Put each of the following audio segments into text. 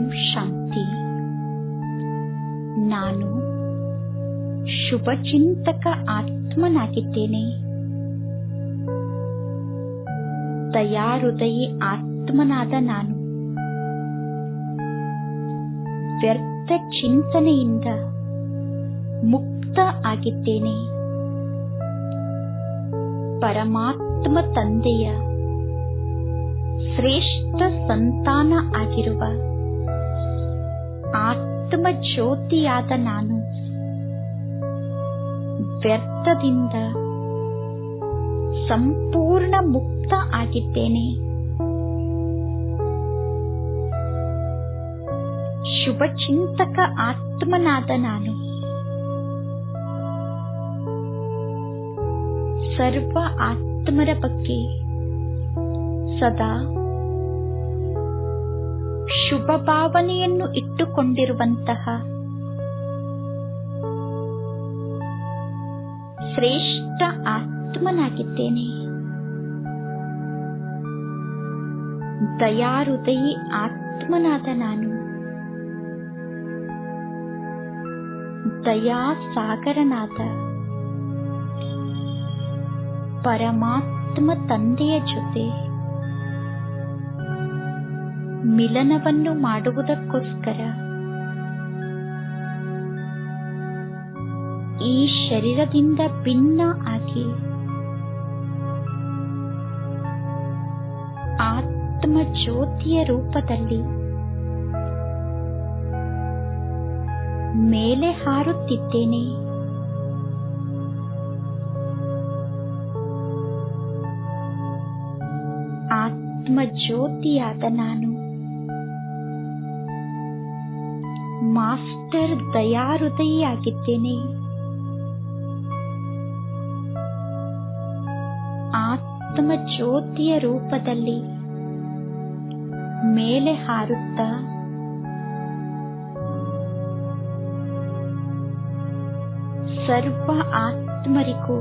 ಶಾಂತಿ ನಾನು ಶುಭಚಿಂತಕ ಆತ್ಮನಾಗಿದ್ದೇನೆ ದಯಾಹೃದಯಿ ಆತ್ಮನಾದ ನಾನು ವ್ಯರ್ಥ ಚಿಂತನೆಯಿಂದ ಮುಕ್ತ ಆಗಿದ್ದೇನೆ ಪರಮಾತ್ಮ ತಂದೆಯ ಶ್ರೇಷ್ಠ ಸಂತಾನ ಆಗಿರುವ ಆತ್ಮ ಜ್ಯೋತಿಯಾದ ನಾನು ವ್ಯರ್ಥದಿಂದ ಸಂಪೂರ್ಣ ಮುಕ್ತ ಆಗಿದ್ದೇನೆ ಶುಭಚಿಂತಕ ಆತ್ಮನಾದ ನಾನು ಸರ್ವ ಆತ್ಮರ ಬಗ್ಗೆ ಸದಾ ಶುಭ ಭಾವನೆಯನ್ನು ಇಟ್ಟುಕೊಂಡಿರುವಂತಹ ಶ್ರೇಷ್ಠ ಆತ್ಮನಾಗಿದ್ದೇನೆ ದಯಾಹೃದಯಿ ಆತ್ಮನಾದ ನಾನು ದಯಾಸಾಗರನಾದ ಪರಮಾತ್ಮ ತಂದೆಯ ಜೊತೆ ಮಿಲನವನ್ನು ಮಾಡುವುದಕ್ಕೋಸ್ಕರ ಈ ಶರೀರದಿಂದ ಭಿನ್ನ ಆಗಿ ಆತ್ಮ ಜ್ಯೋತಿಯ ರೂಪದಲ್ಲಿ ಮೇಲೆ ಹಾರುತ್ತಿದ್ದೇನೆ ಆತ್ಮ ಜ್ಯೋತಿಯಾದ ನಾನು ಮಾಸ್ಟರ್ ದಯಾಹೃದಯಿಯಾಗಿದ್ದೇನೆ ಆತ್ಮ ಜ್ಯೋತಿಯ ರೂಪದಲ್ಲಿ ಮೇಲೆ ಹಾರುತ್ತಾ ಸರ್ವ ಆತ್ಮರಿಗೂ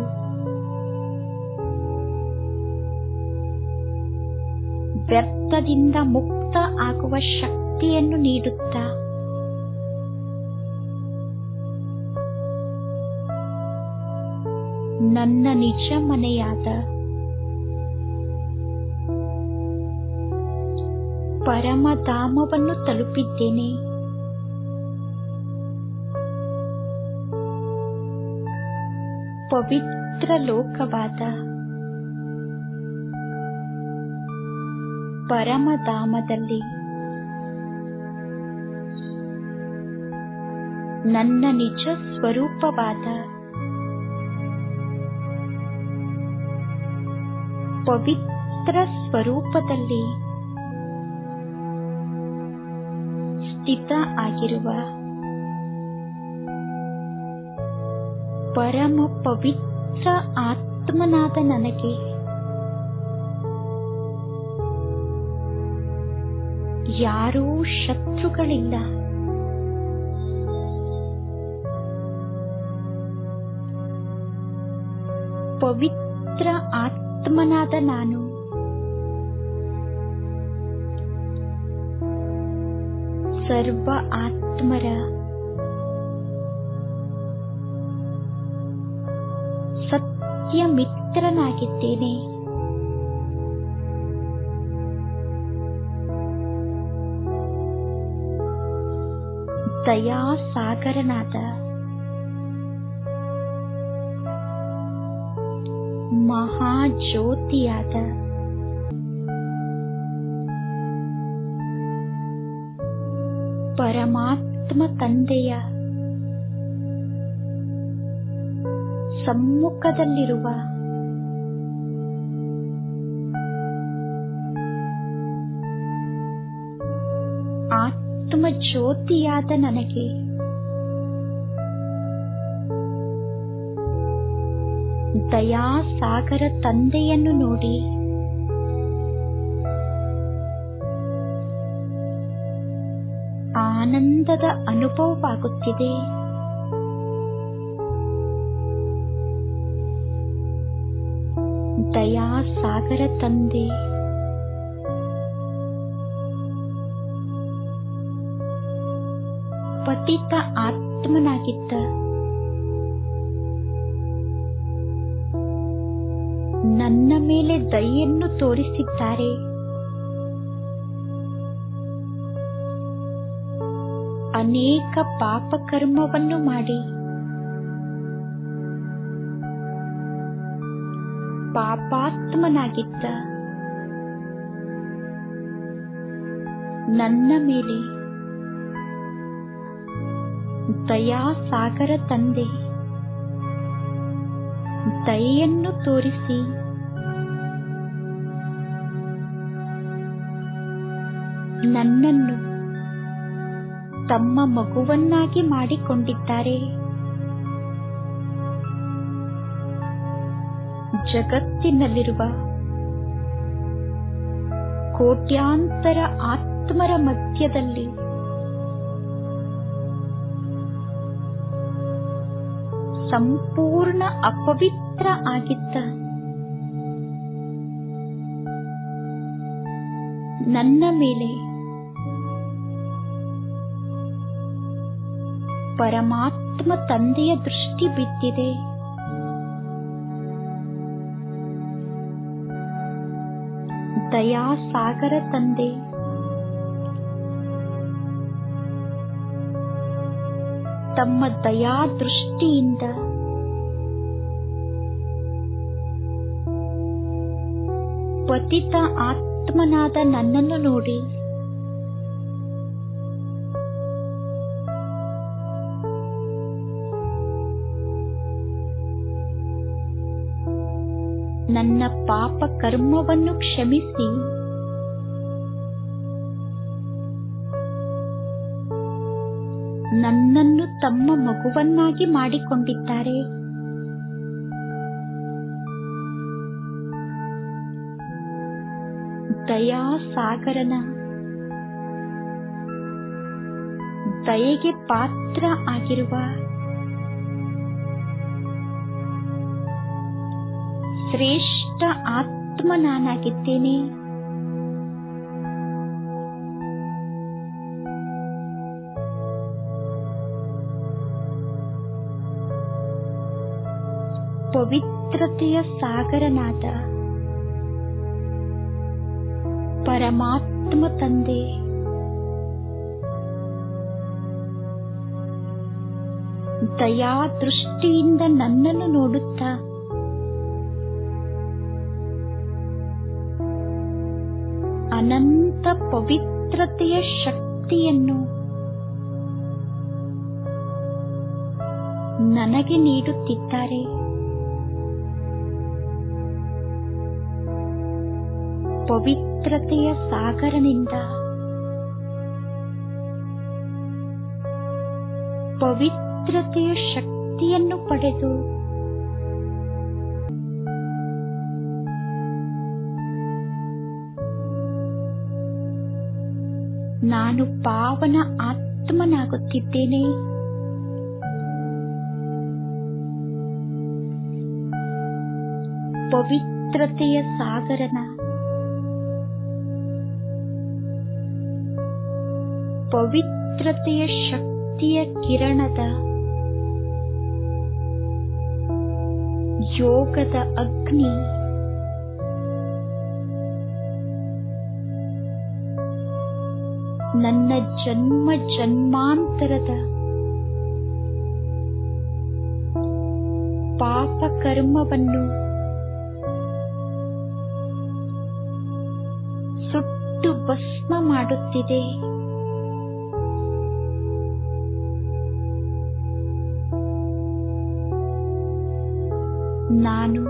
ವ್ಯರ್ಥದಿಂದ ಮುಕ್ತ ಆಗುವ ಶಕ್ತಿಯನ್ನು ನೀಡುತ್ತಾ ನನ್ನ ನಿಜ ಮನೆಯಾದ ಪರಮಧಾಮವನ್ನು ತಲುಪಿದ್ದೇನೆ ಪವಿತ್ರ ಲೋಕವಾದ ಪರಮಧಾಮದಲ್ಲಿ ನನ್ನ ನಿಜ ಸ್ವರೂಪವಾದ ಪವಿತ್ರ ಸ್ವರೂಪದಲ್ಲಿ ಸ್ಥಿತ ಆಗಿರುವ ಪರಮ ಪವಿತ್ರ ಆತ್ಮನಾದ ನನಗೆ ಯಾರೂ ಶತ್ರುಗಳಿಲ್ಲ ಪವಿತ್ರ ಆತ್ಮನಾದ ನಾನು ಸರ್ವ ಆತ್ಮರ ಸತ್ಯ ಮಿತ್ರನಾಗಿದ್ದೇನೆ ದಯಾಸಾಗರನಾದ ಮಹಾಜ್ಯೋತಿಯಾದ ಪರಮಾತ್ಮ ತಂದೆಯ ಸಮ್ಮುಖದಲ್ಲಿರುವ ಆತ್ಮ ಜ್ಯೋತಿಯಾದ ನನಗೆ ದಯಾಸಾಗರ ತಂದೆಯನ್ನು ನೋಡಿ ಆನಂದದ ಅನುಭವವಾಗುತ್ತಿದೆ ದಯಾಸಾಗರ ತಂದೆ ಪತಿತ ಆತ್ಮನಾಗಿದ್ದ ನನ್ನ ಮೇಲೆ ದಯೆಯನ್ನು ತೋರಿಸಿದ್ದಾರೆ ಅನೇಕ ಪಾಪ ಕರ್ಮವನ್ನು ಮಾಡಿ ಪಾಪಾತ್ಮನಾಗಿದ್ದ ನನ್ನ ಮೇಲೆ ದಯಾಸಾಗರ ತಂದೆ ದಯೆಯನ್ನು ತೋರಿಸಿ ನನ್ನನ್ನು ತಮ್ಮ ಮಗುವನ್ನಾಗಿ ಮಾಡಿಕೊಂಡಿದ್ದಾರೆ ಜಗತ್ತಿನಲ್ಲಿರುವ ಕೋಟ್ಯಾಂತರ ಆತ್ಮರ ಮಧ್ಯದಲ್ಲಿ ಸಂಪೂರ್ಣ ಅಪವಿತ್ರ ಆಗಿದ್ದ ನನ್ನ ಮೇಲೆ ಪರಮಾತ್ಮ ತಂದೆಯ ದೃಷ್ಟಿ ಬಿದ್ದಿದೆ ದಯಾಸಾಗರ ತಂದೆ ತಮ್ಮ ದಯಾ ದೃಷ್ಟಿಯಿಂದ ಪತಿತ ಆತ್ಮನಾದ ನನ್ನನ್ನು ನೋಡಿ ನನ್ನ ಪಾಪ ಕರ್ಮವನ್ನು ಕ್ಷಮಿಸಿ ನನ್ನನ್ನು ತಮ್ಮ ಮಗುವನ್ನಾಗಿ ಮಾಡಿಕೊಂಡಿದ್ದಾರೆ ದಯಾಸಾಗರನ ದಯೆಗೆ ಪಾತ್ರ ಆಗಿರುವ ಶ್ರೇಷ್ಠ ಆತ್ಮ ನಾನಾಗಿದ್ದೇನೆ ಪವಿತ್ರತೆಯ ಸಾಗರನಾದ ಪರಮಾತ್ಮ ತಂದೆ ದಯಾ ದೃಷ್ಟಿಯಿಂದ ನನ್ನನ್ನು ನೋಡುತ್ತಾ ಅನಂತ ಪವಿತ್ರತೆಯ ಶಕ್ತಿಯನ್ನು ನನಗೆ ನೀಡುತ್ತಿದ್ದಾರೆ ಪವಿತ್ರತೆಯ ಸಾಗರನಿಂದ ಪವಿತ್ರತೆಯ ಶಕ್ತಿಯನ್ನು ಪಡೆದು ನಾನು ಪಾವನ ಆತ್ಮನಾಗುತ್ತಿದ್ದೇನೆ ಪವಿತ್ರತೆಯ ಸಾಗರನ ಪವಿತ್ರತೆಯ ಶಕ್ತಿಯ ಕಿರಣದ ಯೋಗದ ಅಗ್ನಿ ನನ್ನ ಜನ್ಮ ಜನ್ಮಾಂತರದ ಪಾಪ ಕರ್ಮವನ್ನು ಸುಟ್ಟು ಭಸ್ಮ ಮಾಡುತ್ತಿದೆ ನಾನು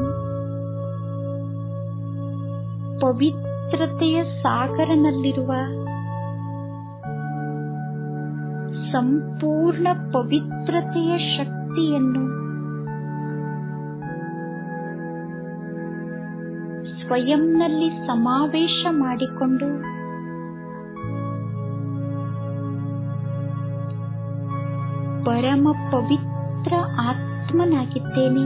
ಪವಿತ್ರತೆಯ ಸಾಗರನಲ್ಲಿರುವ ಸಂಪೂರ್ಣ ಪವಿತ್ರತೆಯ ಶಕ್ತಿಯನ್ನು ಸ್ವಯಂನಲ್ಲಿ ಸಮಾವೇಶ ಮಾಡಿಕೊಂಡು ಪರಮ ಪವಿತ್ರ ಆತ್ಮನಾಗಿದ್ದೇನೆ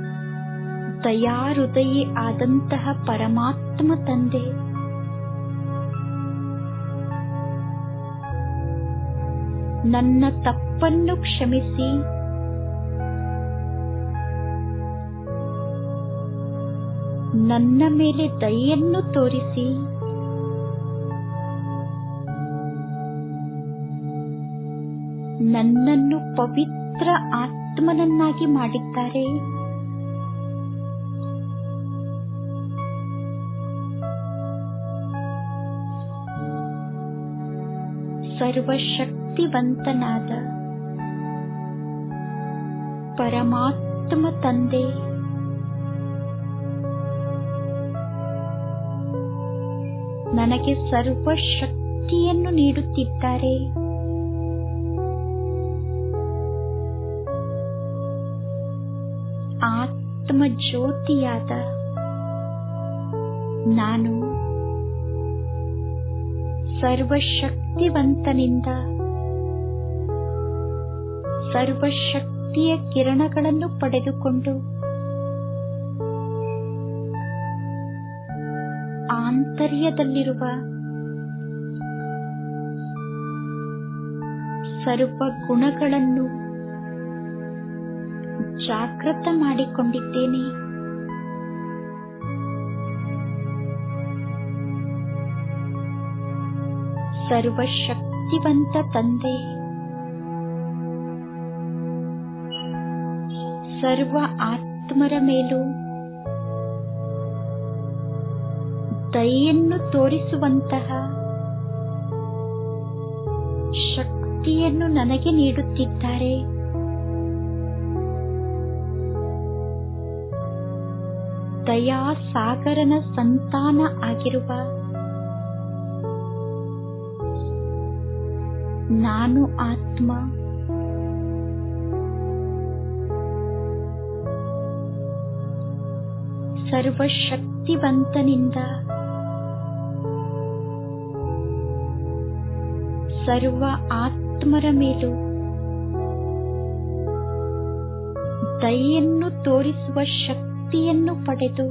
ದಯಾಹೃದಯಿ ಆದಂತಹ ಪರಮಾತ್ಮ ತಂದೆ ನನ್ನ ತಪ್ಪನ್ನು ಕ್ಷಮಿಸಿ ನನ್ನ ಮೇಲೆ ದಯೆಯನ್ನು ತೋರಿಸಿ ನನ್ನನ್ನು ಪವಿತ್ರ ಆತ್ಮನನ್ನಾಗಿ ಮಾಡಿದ್ದಾರೆ ಸರ್ವಶಕ್ತಿವಂತನಾದ ಪರಮಾತ್ಮ ತಂದೆ ನನಗೆ ಸರ್ವಶಕ್ತಿಯನ್ನು ನೀಡುತ್ತಿದ್ದಾರೆ ಆತ್ಮ ಜ್ಯೋತಿಯಾದ ನಾನು ಸರ್ವಶಕ್ತಿವಂತನಿಂದ ಸರ್ವಶಕ್ತಿಯ ಕಿರಣಗಳನ್ನು ಪಡೆದುಕೊಂಡು ಆಂತರ್ಯದಲ್ಲಿರುವ ಸರ್ವ ಗುಣಗಳನ್ನು ಜಾಗೃತ ಮಾಡಿಕೊಂಡಿದ್ದೇನೆ ಸರ್ವಶಕ್ತಿವಂತ ತಂದೆ ಸರ್ವ ಆತ್ಮರ ಮೇಲೂ ದಯೆಯನ್ನು ತೋರಿಸುವಂತಹ ಶಕ್ತಿಯನ್ನು ನನಗೆ ನೀಡುತ್ತಿದ್ದಾರೆ ದಯಾ ಸಾಗರನ ಸಂತಾನ ಆಗಿರುವ ನಾನು ಆತ್ಮ ಸರ್ವಶಕ್ತಿವಂತನಿಂದ ಸರ್ವ ಆತ್ಮರ ಮೇಲೂ ದಯೆಯನ್ನು ತೋರಿಸುವ ಶಕ್ತಿಯನ್ನು ಪಡೆದು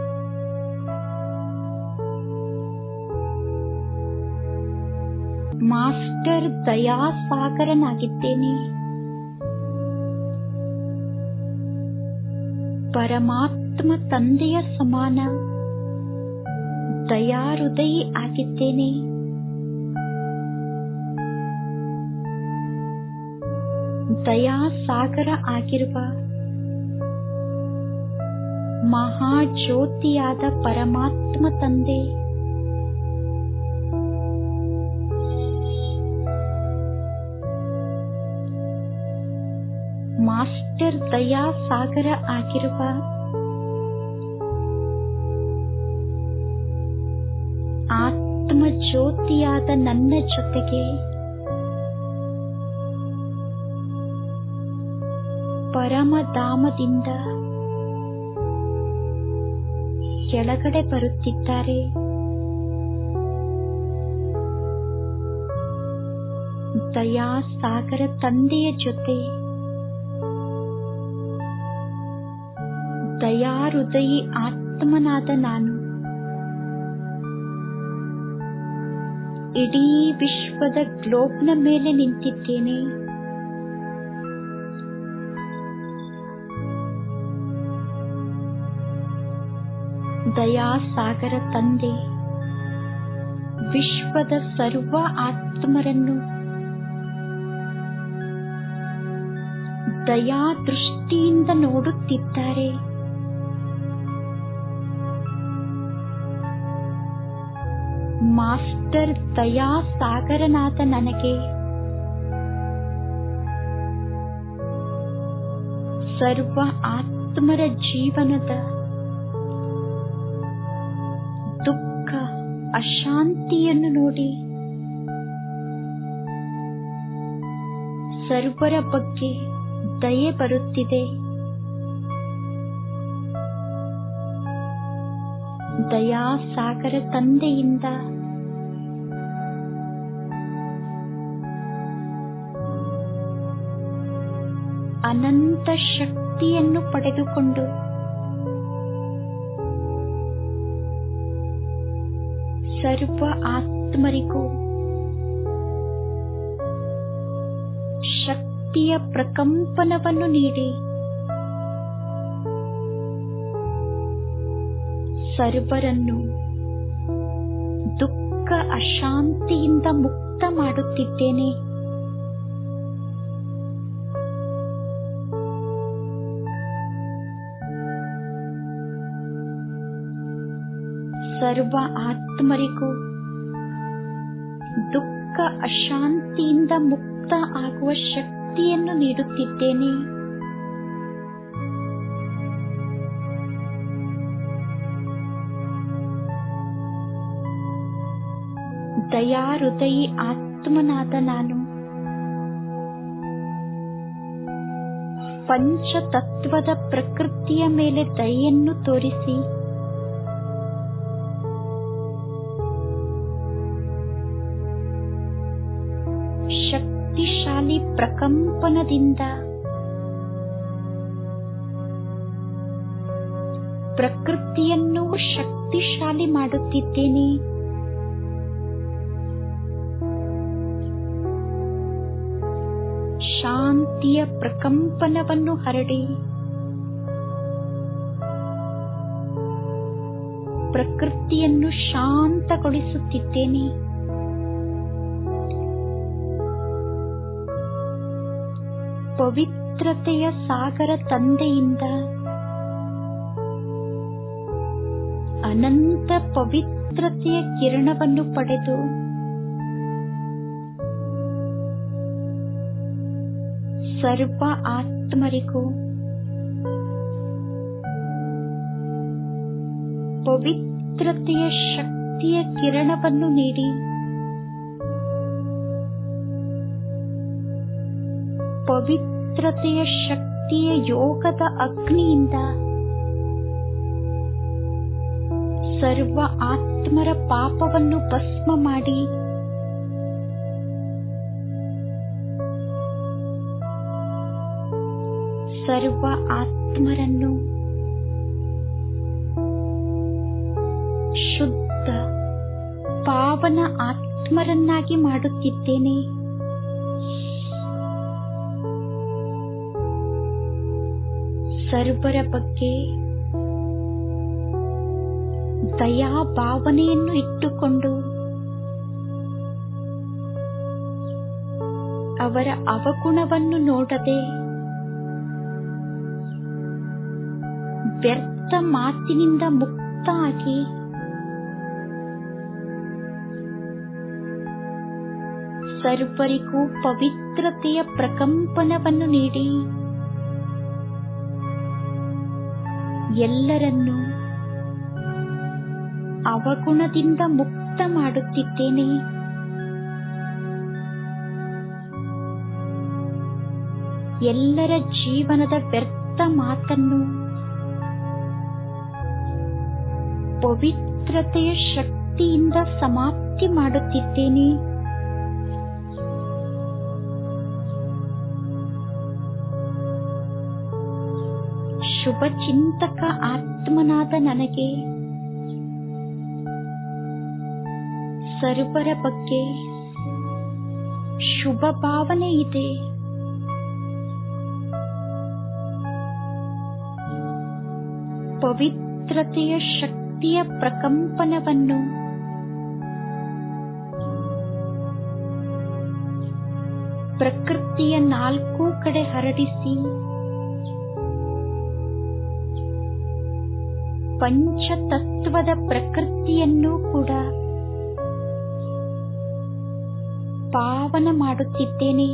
ಮಾಸ್ಟರ್ ದಯಾಸಾಗರನಾಗಿದ್ದೇನೆ ಪರಮಾತ್ಮ ತಂದೆಯ ಸಮಾನ ದಯಾಹೃದಯಿ ಆಗಿದ್ದೇನೆ ದಯಾಸಾಗರ ಆಗಿರುವ ಮಹಾಜ್ಯೋತಿಯಾದ ಪರಮಾತ್ಮ ತಂದೆ ಮಾಸ್ಟರ್ ದಯಾ ಸಾಗರ ಆಗಿರುವ ಆತ್ಮ ಜ್ಯೋತಿಯಾದ ನನ್ನ ಜೊತೆಗೆ ಪರಮಧಾಮದಿಂದ ಕೆಳಗಡೆ ಬರುತ್ತಿದ್ದಾರೆ ದಯಾ ಸಾಗರ ತಂದೆಯ ಜೊತೆ ದಯಾಹೃದಯಿ ಆತ್ಮನಾದ ನಾನು ಇಡೀ ವಿಶ್ವದ ಗ್ಲೋಬ್ನ ಮೇಲೆ ನಿಂತಿದ್ದೇನೆ ದಯಾಸಾಗರ ತಂದೆ ವಿಶ್ವದ ಸರ್ವ ಆತ್ಮರನ್ನು ದಯಾ ದೃಷ್ಟಿಯಿಂದ ನೋಡುತ್ತಿದ್ದಾರೆ ಮಾಸ್ಟರ್ ದಯಾ ಸಾಗರನಾದ ನನಗೆ ಸರ್ವ ಆತ್ಮರ ಜೀವನದ ದುಃಖ ಅಶಾಂತಿಯನ್ನು ನೋಡಿ ಸರ್ವರ ಬಗ್ಗೆ ದಯೆ ಬರುತ್ತಿದೆ ದಯಾ ಸಾಗರ ತಂದೆಯಿಂದ ಅನಂತ ಶಕ್ತಿಯನ್ನು ಪಡೆದುಕೊಂಡು ಸರ್ವ ಆತ್ಮರಿಗೂ ಶಾಂತಿಯ ಪ್ರಕಂಪನವನ್ನು ನೀಡಿ ಸರ್ವರನ್ನು ದುಃಖ ಅಶಾಂತಿಯಿಂದ ಮುಕ್ತ ಮಾಡುತ್ತಿದ್ದೇನೆ ಸರ್ವ ಆತ್ಮರಿಗೂ ದುಃಖ ಅಶಾಂತಿಯಿಂದ ಮುಕ್ತ ಆಗುವ ಶಕ್ತಿಯನ್ನು ನೀಡುತ್ತಿದ್ದೇನೆ ದಯಾಹೃದಯಿ ಆತ್ಮನಾದ ನಾನು ಪಂಚತತ್ವದ ಪ್ರಕೃತಿಯ ಮೇಲೆ ದಯೆಯನ್ನು ತೋರಿಸಿ ಶಕ್ತಿಶಾಲಿ ಪ್ರಕಂಪನದಿಂದ ಪ್ರಕೃತಿಯನ್ನು ಶಕ್ತಿಶಾಲಿ ಮಾಡುತ್ತಿದ್ದೇನೆ ಶಾಂತಿಯ ಪ್ರಕಂಪನವನ್ನು ಹರಡಿ ಪ್ರಕೃತಿಯನ್ನು ಶಾಂತಗೊಳಿಸುತ್ತಿದ್ದೇನೆ ಪವಿತ್ರತೆಯ ಸಾಗರ ತಂದೆಯಿಂದ ಅನಂತ ಪವಿತ್ರತೆಯ ಕಿರಣವನ್ನು ಪಡೆದು ಸರ್ವ ಆತ್ಮರಿಗೂ ಪವಿತ್ರತೆಯ ಶಕ್ತಿಯ ಕಿರಣವನ್ನು ನೀಡಿ ಪವಿತ್ರತೆಯ ಶಕ್ತಿಯ ಯೋಗದ ಅಗ್ನಿಯಿಂದ ಸರ್ವ ಆತ್ಮರ ಪಾಪವನ್ನು ಭಸ್ಮ ಮಾಡಿ ಸರ್ವ ಆತ್ಮರನ್ನು ಶುದ್ಧ ಪಾವನ ಆತ್ಮರನ್ನಾಗಿ ಮಾಡುತ್ತಿದ್ದೇನೆ ಸರ್ವರ ಬಗ್ಗೆ ದಯಾ ಭಾವನೆಯನ್ನು ಇಟ್ಟುಕೊಂಡು ಅವರ ಅವಗುಣವನ್ನು ನೋಡದೆ ವ್ಯರ್ಥ ಮಾತಿನಿಂದ ಮುಕ್ತ ಆಗಿ ಸರ್ವರಿಗೂ ಪವಿತ್ರತೆಯ ಪ್ರಕಂಪನವನ್ನು ನೀಡಿ ಎಲ್ಲರನ್ನೂ ಅವಗುಣದಿಂದ ಮುಕ್ತ ಮಾಡುತ್ತಿದ್ದೇನೆ ಎಲ್ಲರ ಜೀವನದ ವ್ಯರ್ಥ ಮಾತನ್ನು ಪವಿತ್ರತೆಯ ಶಕ್ತಿಯಿಂದ ಸಮಾಪ್ತಿ ಮಾಡುತ್ತಿದ್ದೇನೆ ಶುಭ ಚಿಂತಕ ಆತ್ಮನಾದ ನನಗೆ ಸರ್ವರ ಬಗ್ಗೆ ಶುಭ ಭಾವನೆ ಇದೆ ಪವಿತ್ರತೆಯ ಶಕ್ತಿಯ ಪ್ರಕಂಪನವನ್ನು ಪ್ರಕೃತಿಯ ನಾಲ್ಕೂ ಕಡೆ ಹರಡಿಸಿ ಪಂಚತತ್ವದ ಪ್ರಕೃತಿಯನ್ನು ಕೂಡ ಪಾವನ ಮಾಡುತ್ತಿದ್ದೇನೆ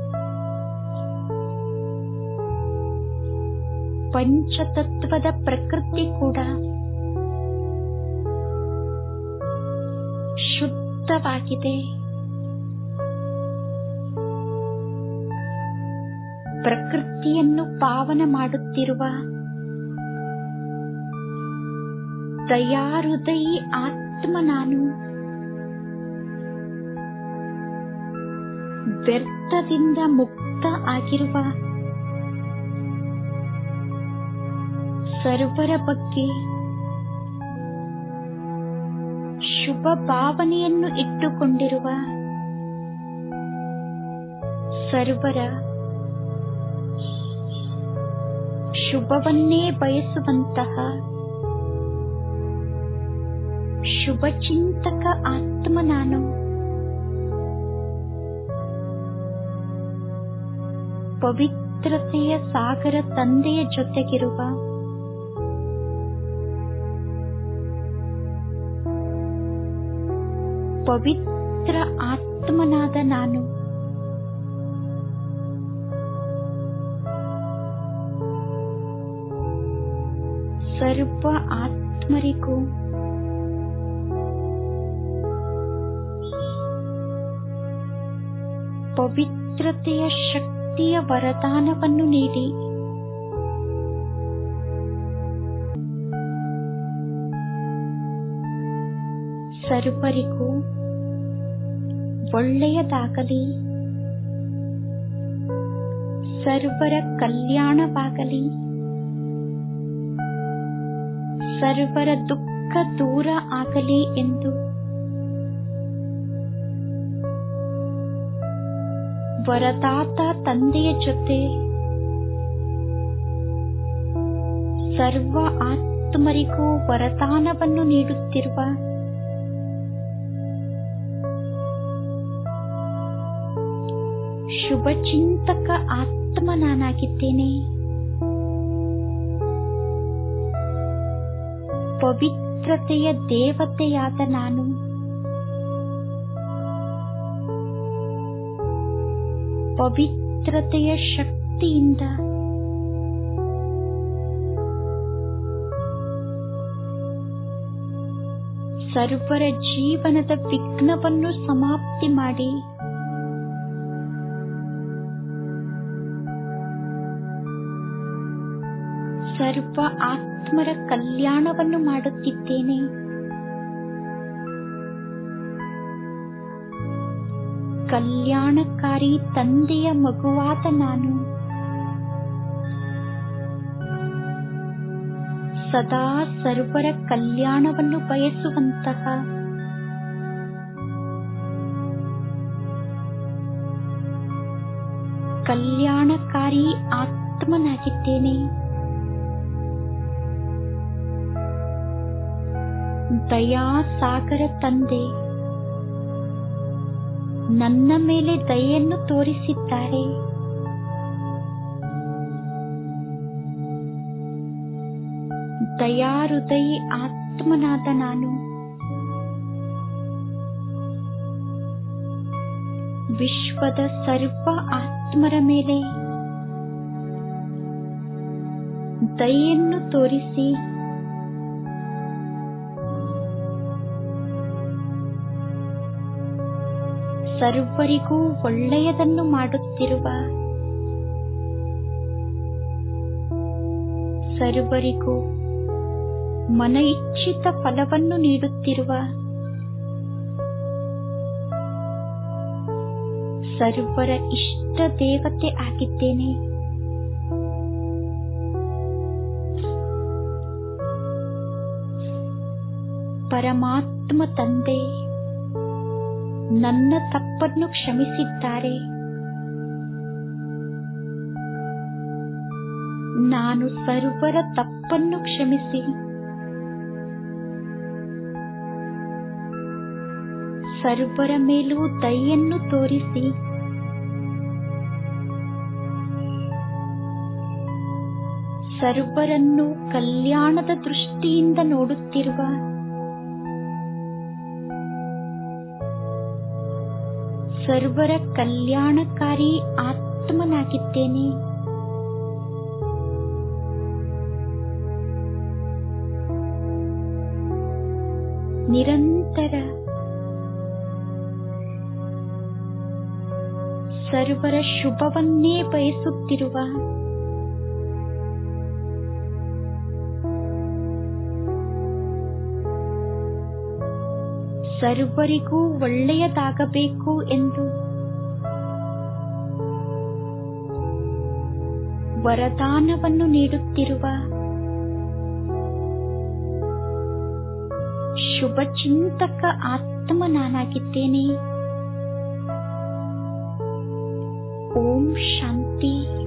ಪಂಚತತ್ವದ ಪ್ರಕೃತಿ ಕೂಡ ಶುದ್ಧವಾಗಿದೆ ಪ್ರಕೃತಿಯನ್ನು ಪಾವನ ಮಾಡುತ್ತಿರುವ ದಯಾಹೃದಯಿ ಆತ್ಮ ನಾನು ವ್ಯರ್ಥದಿಂದ ಮುಕ್ತ ಆಗಿರುವ ಸರ್ವರ ಬಗ್ಗೆ ಶುಭ ಭಾವನೆಯನ್ನು ಇಟ್ಟುಕೊಂಡಿರುವ ಸರ್ವರ ಶುಭವನ್ನೇ ಬಯಸುವಂತಹ ಶುಭಚಿಂತಕ ಆತ್ಮ ನಾನು ಪವಿತ್ರತೆಯ ಸಾಗರ ತಂದೆಯ ಜೊತೆಗಿರುವ ಪವಿತ್ರ ಆತ್ಮನಾದ ನಾನು ಸರ್ವ ಆತ್ಮರಿಗೂ ಪವಿತ್ರತೆಯ ಶಕ್ತಿಯ ವರದಾನವನ್ನು ನೀಡಿ ಸರ್ವರಿಗೂ ಒಳ್ಳೆಯದಾಗಲಿ ಸರ್ವರ ಕಲ್ಯಾಣವಾಗಲಿ ಸರ್ವರ ದುಃಖ ದೂರ ಆಗಲಿ ಎಂದು ವರದಾತ ತಂದೆಯ ಜೊತೆ ಸರ್ವ ಆತ್ಮರಿಗೂ ವರದಾನವನ್ನು ನೀಡುತ್ತಿರುವ ಶುಭಚಿಂತಕ ಆತ್ಮ ನಾನಾಗಿದ್ದೇನೆ ಪವಿತ್ರತೆಯ ದೇವತೆಯಾದ ನಾನು ಪವಿತ್ರತೆಯ ಶಕ್ತಿಯಿಂದ ಸರ್ವರ ಜೀವನದ ವಿಘ್ನವನ್ನು ಸಮಾಪ್ತಿ ಮಾಡಿ ಸರ್ವ ಆತ್ಮರ ಕಲ್ಯಾಣವನ್ನು ಮಾಡುತ್ತಿದ್ದೇನೆ ಕಲ್ಯಾಣಕಾರಿ ತಂದೆಯ ಮಗುವಾದ ನಾನು ಸದಾ ಸರ್ವರ ಕಲ್ಯಾಣವನ್ನು ಬಯಸುವಂತಹ ಕಲ್ಯಾಣಕಾರಿ ಆತ್ಮನಾಗಿದ್ದೇನೆ ದಯಾ ಸಾಗರ ತಂದೆ ನನ್ನ ಮೇಲೆ ದಯೆಯನ್ನು ತೋರಿಸಿದ್ದಾರೆ ದಯಾಹೃದಯಿ ಆತ್ಮನಾದ ನಾನು ವಿಶ್ವದ ಸರ್ವ ಆತ್ಮರ ಮೇಲೆ ದಯೆಯನ್ನು ತೋರಿಸಿ ಸರ್ವರಿಗೂ ಒಳ್ಳೆಯದನ್ನು ಮಾಡುತ್ತಿರುವ ಸರ್ವರಿಗೂ ಮನ ಇಚ್ಛಿತ ಫಲವನ್ನು ನೀಡುತ್ತಿರುವ ಸರ್ವರ ಇಷ್ಟ ದೇವತೆ ಆಗಿದ್ದೇನೆ ಪರಮಾತ್ಮ ತಂದೆ ನನ್ನ ತಪ್ಪನ್ನು ಕ್ಷಮಿಸಿದ್ದಾರೆ ನಾನು ಸರ್ವರ ತಪ್ಪನ್ನು ಕ್ಷಮಿಸಿ ಸರ್ವರ ಮೇಲೂ ದಯೆಯನ್ನು ತೋರಿಸಿ ಸರ್ವರನ್ನು ಕಲ್ಯಾಣದ ದೃಷ್ಟಿಯಿಂದ ನೋಡುತ್ತಿರುವ ಸರ್ವರ ಕಲ್ಯಾಣಕಾರಿ ಆತ್ಮನಾಗಿದ್ದೇನೆ ನಿರಂತರ ಸರ್ವರ ಶುಭವನ್ನೇ ಬಯಸುತ್ತಿರುವ ಸರ್ವರಿಗೂ ಒಳ್ಳೆಯದಾಗಬೇಕು ಎಂದು ವರದಾನವನ್ನು ನೀಡುತ್ತಿರುವ ಶುಭಚಿಂತಕ ಆತ್ಮ ನಾನಾಗಿದ್ದೇನೆ ಓಂ ಶಾಂತಿ